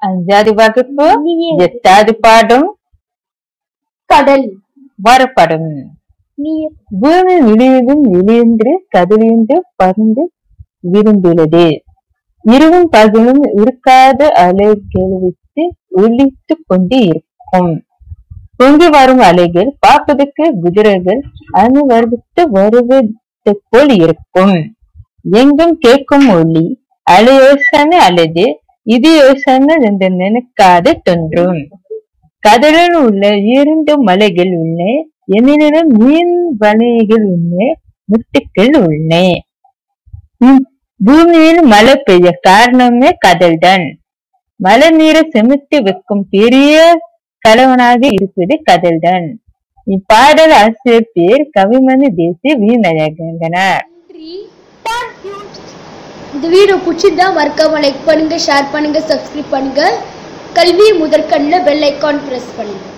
அஞ்சாவது வகுப்பு எட்டாவது பாடம் கடல் வரப்படும் நீர் பூமி விழுதும் விழுந்து கதிலிருந்து பறந்து விரும்புகிறது இரவும் பகலும் இருக்காத அலைகள் விட்டு ஒலித்துக் கொண்டு இருக்கும் பொங்கி வரும் அலைகள் பார்ப்பதற்கு குதிரைகள் அணுவர்வித்து வருவது போல் இருக்கும் எங்கும் கேட்கும் ஒளி அலை யோசனை அல்லது இது யோசனை என்று நினைக்காது தோன்றும் கடலில் உள்ள இரண்டு மலைகள் உள்ளே என்னிடம் மீன் வலைகள் உள்ளே முட்டுக்கள் உள்ளே ம், பூமியில் மழை பெய்ய காரணமே கடல்தான் மழை நீரை செமித்து வைக்கும் பெரிய கலவனாக இருப்பது கடல்தான் இப்பாடல் ஆசிரியர் பேர் கவிமணி தேசிய வீணழகனார் நன்றி இந்த வீடியோ பிடிச்சிருந்தா மறக்காம லைக் பண்ணுங்க ஷேர் பண்ணுங்க சப்ஸ்கிரைப் பண்ணுங்க கல்வி முதற்கண்ணில் பெல் ஐக்கான் பிரஸ் பண்ணுங்க